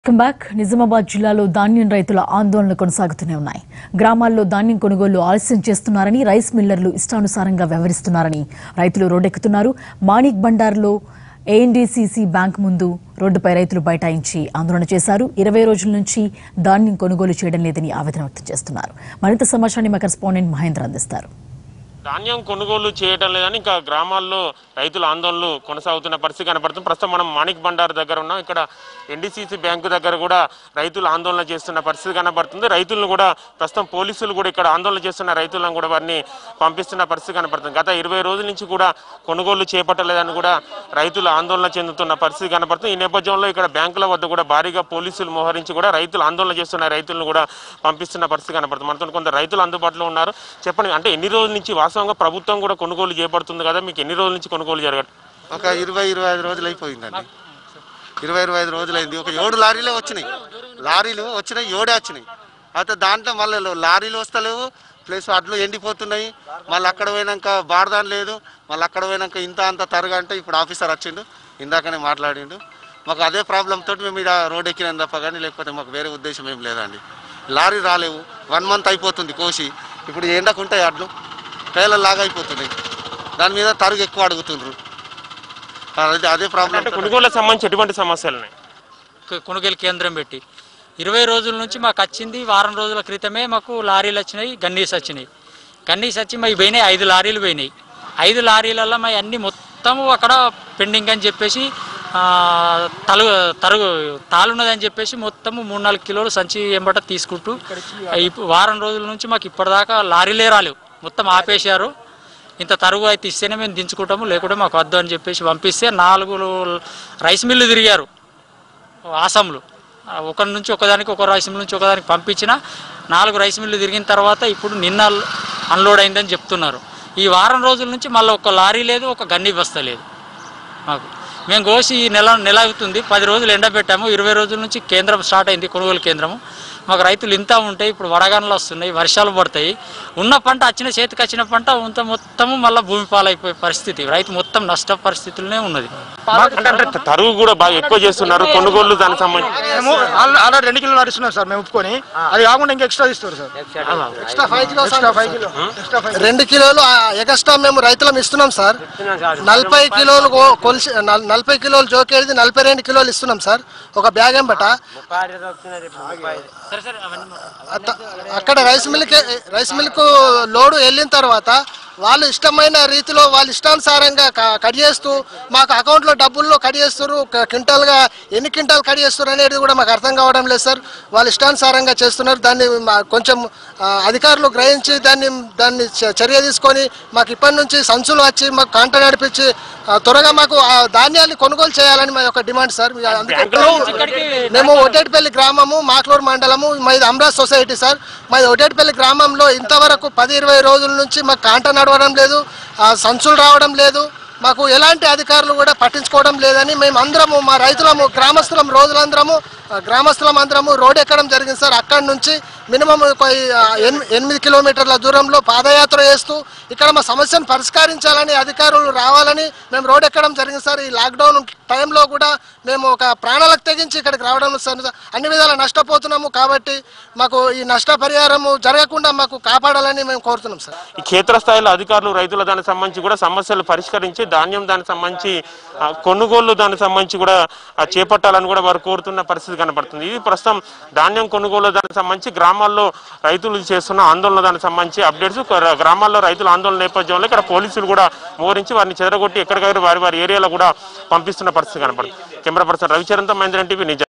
welcome back Nizamabad జిల్లాలో ధాన్యం రైతుల ఆందోళనలు కొనసాగుతూనే ఉన్నాయి గ్రామాల్లో ధాన్యం కొనుగోలు ఆలస్యం చేస్తున్నారని రైస్ మిల్లర్లు ఇష్టానుసారంగా వ్యవహరిస్తున్నారని రైతులు రోడ్డెక్కుతున్నారు మాణిక్ బండార్లో ఏఎన్డీసీసీ బ్యాంక్ ముందు రోడ్డుపై రైతులు బైఠాయించి ఆందోళన చేశారు ఇరవై రోజుల నుంచి ధాన్యం కొనుగోలు చేయడం లేదని ఆవేదన వ్యక్తం చేస్తున్నారు మరింత సమాచారాన్ని మా కరెస్పాండెంట్ మహేంద్ర అందిస్తారు ధాన్యం కొనుగోలు చేయటం లేదని ఇంకా గ్రామాల్లో రైతుల ఆందోళనలు కొనసాగుతున్న పరిస్థితి కనపడుతుంది ప్రస్తుతం మనం మాణిక్ బండార్ దగ్గర ఉన్నాం ఇక్కడ ఎన్డీసీసీ బ్యాంకు దగ్గర కూడా రైతులు ఆందోళన చేస్తున్న పరిస్థితి కనపడుతుంది రైతులను కూడా ప్రస్తుతం పోలీసులు కూడా ఇక్కడ ఆందోళన చేస్తున్న రైతులను కూడా వారిని పంపిస్తున్న పరిస్థితి కనపడుతుంది గత ఇరవై రోజుల నుంచి కూడా కొనుగోలు చేపట్టలేదని కూడా రైతులు ఆందోళన చెందుతున్న పరిస్థితి కనపడుతుంది ఈ నేపథ్యంలో ఇక్కడ బ్యాంకుల వద్ద కూడా భారీగా పోలీసులు మోహరించి కూడా రైతులు ఆందోళన చేస్తున్న రైతులను కూడా పంపిస్తున్న పరిస్థితి కనపడుతుంది మనతో కొంత రైతులు అందుబాటులో ఉన్నారు చెప్పండి అంటే ఎన్ని రోజుల నుంచి వాస్తవంగా ప్రభుత్వం కూడా కొనుగోలు చేయబడుతుంది కదా మీకు ఎన్ని రోజుల నుంచి కొనుగోలు జరగదు ఒక ఇరవై ఇరవై ఐదు రోజులు అయిపోయిందండి ఇరవై ఇరవై ఐదు రోజులు అయింది ఒక ఏడు లారీలే వచ్చినాయి లారీలు వచ్చినాయి ఏడే వచ్చినాయి అయితే దాంట్లో మళ్ళీ లారీలు వస్తలేవు ప్లస్ అడ్లు ఎండిపోతున్నాయి మళ్ళీ అక్కడ పోయినాక బాడదాన్ లేదు మళ్ళీ అక్కడ పోయినాక ఇంత అంత తరగా అంటే ఇప్పుడు ఆఫీసర్ వచ్చిండు ఇందాకనే మాట్లాడిండు మాకు అదే ప్రాబ్లం తోటి మేము ఇక్కడ రోడ్ ఎక్కినాం తప్ప కానీ లేకపోతే మాకు వేరే ఉద్దేశం ఏం లేదండి లారీ రాలేవు వన్ మంత్ అయిపోతుంది కోసి ఇప్పుడు ఎండకుంటాయి అడ్లు పేలలాగా అయిపోతున్నాయి దాని మీద తరుగు ఎక్కువ అడుగుతుండ్రు అదే అదే ప్రాబ్లం అంటే కొనుగోలుకు సంబంధించి ఎటువంటి సమస్యలు ఉన్నాయి కొ- కొనుగోలు కేంద్రం పెట్టి ఇరవై రోజుల నుంచి మాకు వచ్చింది వారం రోజుల క్రితమే మాకు లారీలు వచ్చినాయి గన్నీస్ వచ్చినాయి గన్నీస్ వచ్చి మాకు పోయినాయి ఐదు లారీలు పోయినాయి ఐదు లారీలలో మా అన్ని మొత్తము అక్కడ పెండింగ్ అని చెప్పేసి ఆ, తలు తరుగు తాలున్నదని చెప్పేసి మొత్తము మూడు నాలుగు కిలోలు సంచి ఎంబట తీసుకుంటూ ఇప్పు- వారం రోజుల నుంచి మాకు ఇప్పటిదాకా లారీలే రాలేవు మొత్తం ఆపేశారు ఇంత తరుగు అయితే ఇస్తేనే మేము దించుకుంటాము లేకుంటే మాకు వద్దు అని చెప్పేసి పంపిస్తే నాలుగు రైస్ మిల్లు తిరిగారు ఆసాంలు ఆ, ఒకరి నుంచి ఒకదానికి ఒక రైస్ మిల్ నుంచి ఒకదానికి పంపించిన నాలుగు రైస్ మిల్లు తిరిగిన తర్వాత ఇప్పుడు నిన్న అన్లోడ్ అయిందని చెప్తున్నారు ఈ వారం రోజుల నుంచి మళ్ళీ ఒక లారీ లేదు ఒక గన్ని బస్తా లేదు మాకు మేము కోసి ఈ నెల నెల అవుతుంది పది రోజులు ఎండబెట్టాము ఇరవై రోజుల నుంచి కేంద్రం స్టార్ట్ అయింది కొనుగోలు కేంద్రము మాకు రైతులు ఇంత ఉంటాయి ఇప్పుడు వడగానులు వస్తున్నాయి వర్షాలు పడతాయి ఉన్న పంట వచ్చిన చేతికి వచ్చిన పంట అంత మొత్తము మళ్ళీ భూమి పాలైపోయే పరిస్థితి రైతు మొత్తం నష్ట పరిస్థితిలోనే ఉన్నది అంటే అంటే తరుగు కూడా బాగా ఎక్కువ చేస్తున్నారు కొనుగోలు దానికి సంబంధించి మేము ఆల్రెడీ రెండు కిలోలు నడుస్తున్నాం సార్ మేము ఒప్పుకొని అది కాకుండా ఇంకా ఎక్స్ట్రా ఇస్తారు sir extra five kilo extra five kilo extra five రెండు కిలోలు ఆ, ఎగస్ట్రా మేము రైతులం ఇస్తున్నాం సార్ నలభై కిలోలు కో- కొలిసి నల్- నలభై కిలోలు జోకేది నలభై రెండు కిలోలు ఇస్తున్నాం సార్ ఒక బ్యాగ్ ఎంబట సరే సరే అవన్నీ అత- అక్కడ rice milk rice milk load వెళ్ళిన తర్వాత వాళ్ళు ఇష్టమైన రీతిలో వాళ్ళు ఇష్టానుసారంగా క- కట్ చేస్తూ మాకు అకౌంట్లో డబ్బుల్లో కట్ చేస్తారు క- క్వింటాల్గా ఎన్ని క్వింటాల్ కట్ చేస్తారు అనేది కూడా మాకు అర్థం కావడం లేదు సార్ వాళ్ళు ఇష్టానుసారంగా చేస్తున్నారు దాన్ని మా- కొంచెం ఆ, అధికారులు గ్రహించి దాన్ని దాన్ని చ- చర్య తీసుకొని మాకు ఇప్పటి నుంచి సంచులు వచ్చి మాకు కాంట నడిపించి ఆ, త్వరగా మాకు ఆ ధాన్యాన్ని కొనుగోలు చేయాలని మా యొక్క డిమాండ్ సార్ అందుకే మేము ఒటేటిపల్లి గ్రామము మాక్లూరు మండలము మాది అమరాజ్ సొసైటీ సార్ మాది ఒటేటిపల్లి గ్రామంలో ఇంతవరకు పది ఇరవై రోజుల నుంచి మాకు కాంట నడవడం లేదు ఆ, సంచులు రావడం లేదు మాకు ఎలాంటి అధికారులు కూడా పట్టించుకోవడం లేదని మేము అందరము మా రైతులము గ్రామస్తులం రోజులందరము ఆ, గ్రామస్తులం అందరము రోడ్ ఎక్కడం జరిగింది సార్ అక్కడి నుంచి మినిమం ఒక ఆ, ఎన్- ఎనిమిది కిలోమీటర్ల దూరంలో పాదయాత్ర చేస్తూ ఇక్కడ మా సమస్యను పరిష్కరించాలని అధికారులు రావాలని మేము రోడ్ ఎక్కడం జరిగింది సార్ ఈ లాక్డౌన్ టైంలో కూడా మేము ఒక ప్రాణాలకు తెగించి ఇక్కడికి రావడం సార్ అన్ని విధాలా నష్టపోతున్నాము కాబట్టి మాకు ఈ నష్టపరిహారము జరగకుండా మాకు కాపాడాలని మేము కోరుతున్నాం సార్ ఈ క్షేత్రస్థాయిలో అధికారులు రైతుల దానికి సంబంధించి కూడా సమస్యలు పరిష్కరించి ధాన్యం దానికి సంబంధించి ఆ, కొనుగోలు దానికి సంబంధించి కూడా ఆ, చేపట్టాలని కూడా వారు కోరుతున్న పరిస్థితి కనపడుతుంది ఇది ప్రస్తుతం ధాన్యం కొనుగోలు దానికి సంబంధించి గ్రామాల్లో రైతులు చేస్తున్న ఆందోళన దానికి సంబంధించి అప్డేట్స్ కొ- గ్రామాల్లో రైతుల ఆందోళన నేపథ్యంలో ఇక్కడ పోలీసులు కూడా మోహరించి వారిని చెదరగొట్టి ఎక్కడికక్కడ వారి వారి ఏరియాలో కూడా పంపిస్తున్న పరిస్థితి కనపడుతుంది కెమెరా పర్సన్ రవిచరణ్తో మహేంద్రన్ టీవీ నిజం